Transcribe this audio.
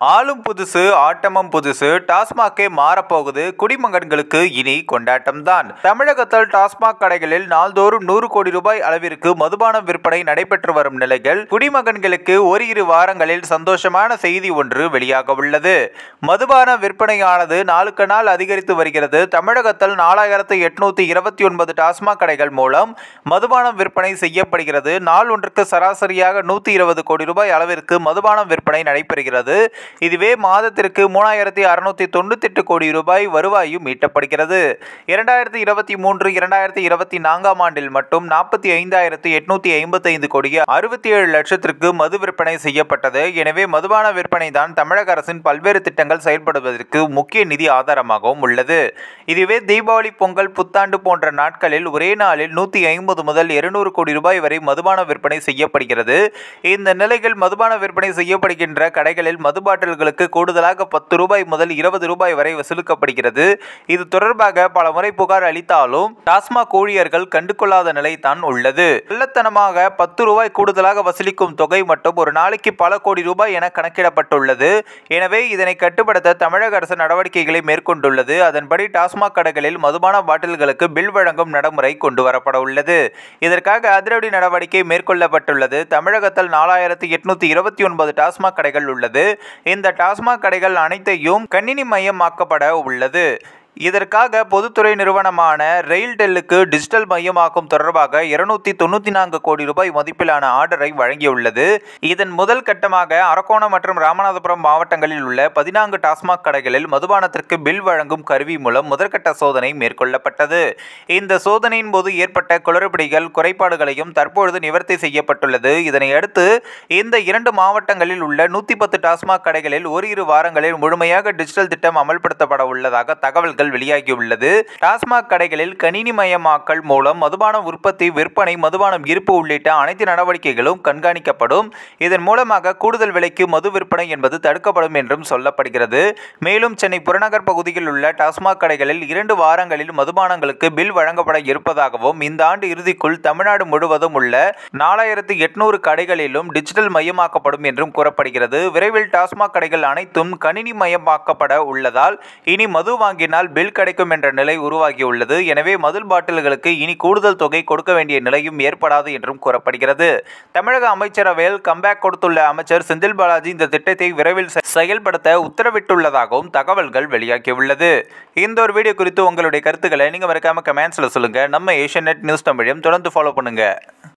ஆளும் புதுசு ஆட்டமும் புதுசு டாஸ்மாகே மாறப்போகுது குடிமகன்களுக்கு இனி கொண்டாட்டம்தான் தமிழகத்தில் டாஸ்மாக் கடைகளில் நாள்தோறும் நூறு கோடி ரூபாய் அளவிற்கு மதுபான விற்பனை நடைபெற்று வரும் நிலையில் குடிமகன்களுக்கு ஓரிரு வாரங்களில் சந்தோஷமான செய்தி ஒன்று வெளியாக உள்ளது மதுபான விற்பனையானது நாளுக்கு நாள் அதிகரித்து வருகிறது தமிழகத்தில் நாலாயிரத்து எட்நூத்தி இருபத்தி ஒன்பது டாஸ்மாக் கடைகள் மூலம் மதுபானம் விற்பனை செய்யப்படுகிறது நாள் ஒன்றுக்கு சராசரியாக நூற்றி இருபது கோடி ரூபாய் அளவிற்கு மதுபானம் விற்பனை நடைபெறுகிறது இதுவே மாதத்திற்கு மூணாயிரத்தி அறுநூத்தி தொண்ணூத்தி எட்டு கோடி ரூபாய் வருவாயும் ஈட்டப்படுகிறது இரண்டாயிரத்தி இருபத்தி மூன்று இரண்டாயிரத்தி இருபத்தி நான்காம் ஆண்டில் மட்டும் நாற்பத்தி ஐந்தாயிரத்தி எட்நூத்தி ஐம்பத்தி ஐந்து கோடியே அறுபத்தி ஏழு லட்சத்திற்கு மது விற்பனை செய்யப்பட்டது எனவே மதுபான விற்பனை தான் தமிழக அரசின் பல்வேறு திட்டங்கள் செயல்படுவதற்கு முக்கிய நிதி ஆதாரமாகவும் உள்ளது இதுவே தீபாவளி பொங்கல் புத்தாண்டு போன்ற நாட்களில் ஒரே நாளில் நூற்றி ஐம்பது முதல் இருநூறு கோடி ரூபாய் வரை மதுபான விற்பனை செய்யப்படுகிறது இந்த நிலையில் மதுபான விற்பனை செய்யப்படுகின்ற கடைகளில் மது பாட்டில்களுக்கு கூடுதலாக பத்து ரூபாய் முதல் இருபது ரூபாய் வரை வசூலிக்கப்படுகிறது இது தொடர்பாக பல முறை புகார் அளித்தாலும் டாஸ்மாக் ஊழியர்கள் கண்டுகொள்ளாத நிலை தான் உள்ளது கள்ளத்தனமாக பத்து ரூபாய் கூடுதலாக வசூலிக்கும் தொகை மட்டும் ஒரு நாளைக்கு பல கோடி ரூபாய் என கணக்கிடப்பட்டுள்ளது எனவே இதனை கட்டுப்படுத்த தமிழக அரசு நடவடிக்கைகளை மேற்கொண்டுள்ளது அதன்படி டாஸ்மாக் கடைகளில் மதுபான பாட்டில்களுக்கு பில் வழங்கும் நடைமுறை கொண்டு வரப்பட உள்ளது இதற்காக அதிரடி நடவடிக்கை மேற்கொள்ளப்பட்டுள்ளது தமிழகத்தில் நாலாயிரத்தி எட்நூத்தி இருபத்தி ஒன்பது டாஸ்மாக் கடைகள் உள்ளது இந்த டாஸ்மாக் கடைகள் அனைத்தையும் கணினி மயமாக்கப்பட உள்ளது இதற்காக பொதுத்துறை நிறுவனமான ரெயில்டெல்லுக்கு டிஜிட்டல் மையமாக்கும் தொடர்பாக இருநூத்தி தொண்ணூற்றி நான்கு கோடி ரூபாய் மதிப்பிலான ஆர்டரை வழங்கியுள்ளது இதன் முதல் கட்டமாக அரக்கோணம் மற்றும் ராமநாதபுரம் மாவட்டங்களில் உள்ள பதினான்கு டாஸ்மாக் கடைகளில் மதுபானத்திற்கு பில் வழங்கும் கருவி மூலம் முதற்கட்ட சோதனை மேற்கொள்ளப்பட்டது இந்த சோதனையின் போது ஏற்பட்ட குளறுபடிகள் குறைபாடுகளையும் தற்பொழுது நிவர்த்தி செய்யப்பட்டுள்ளது இதனை அடுத்து இந்த இரண்டு மாவட்டங்களில் உள்ள நூற்றி பத்து டாஸ்மாக் கடைகளில் ஓரிரு வாரங்களில் முழுமையாக டிஜிட்டல் திட்டம் அமல்படுத்தப்பட உள்ளதாக தகவல்கள் வெளியாகியுள்ளது டாஸ்மாக் கடைகளில் கணினி மயமாக்கல் மூலம் மதுபான உற்பத்தி விற்பனை மதுபானம் இருப்பு உள்ளிட்ட அனைத்து நடவடிக்கைகளும் கண்காணிக்கப்படும் இதன் மூலமாக கூடுதல் விலைக்கு மது விற்பனை என்பது தடுக்கப்படும் என்றும் சொல்லப்படுகிறது மேலும் சென்னை புறநகர் பகுதியில் உள்ள டாஸ்மாக் கடைகளில் இரண்டு வாரங்களில் மதுபானங்களுக்கு பில் வழங்கப்பட இருப்பதாகவும் இந்த ஆண்டு இறுதிக்குள் தமிழ்நாடு முழுவதும் உள்ள நாலாயிரத்து எட்நூறு கடைகளிலும் டிஜிட்டல் மயமாக்கப்படும் என்றும் கூறப்படுகிறது விரைவில் டாஸ்மாக் கடைகள் அனைத்தும் கணினி மயமாக்கப்பட உள்ளதால் இனி மது வாங்கினால் பில் கிடைக்கும் என்ற நிலை உருவாகியுள்ளது எனவே மது பாட்டில்களுக்கு இனி கூடுதல் தொகை கொடுக்க வேண்டிய நிலையும் ஏற்படாது என்றும் கூறப்படுகிறது தமிழக அமைச்சரவையில் கம்பேக் கொடுத்துள்ள அமைச்சர் செந்தில் பாலாஜி இந்த திட்டத்தை விரைவில் செ- செயல்படுத்த உத்தரவிட்டுள்ளதாகவும் தகவல்கள் வெளியாகியுள்ளது இந்த ஒரு வீடியோ குறித்து உங்களுடைய கருத்துக்களை நீங்க மறக்காம கமெண்ட்ஸ்ல சொல்லுங்க நம்ம ஏஷியன் நெட் நியூஸ் தமிழையும் தொடர்ந்து ஃபாலோ பண்ணுங்க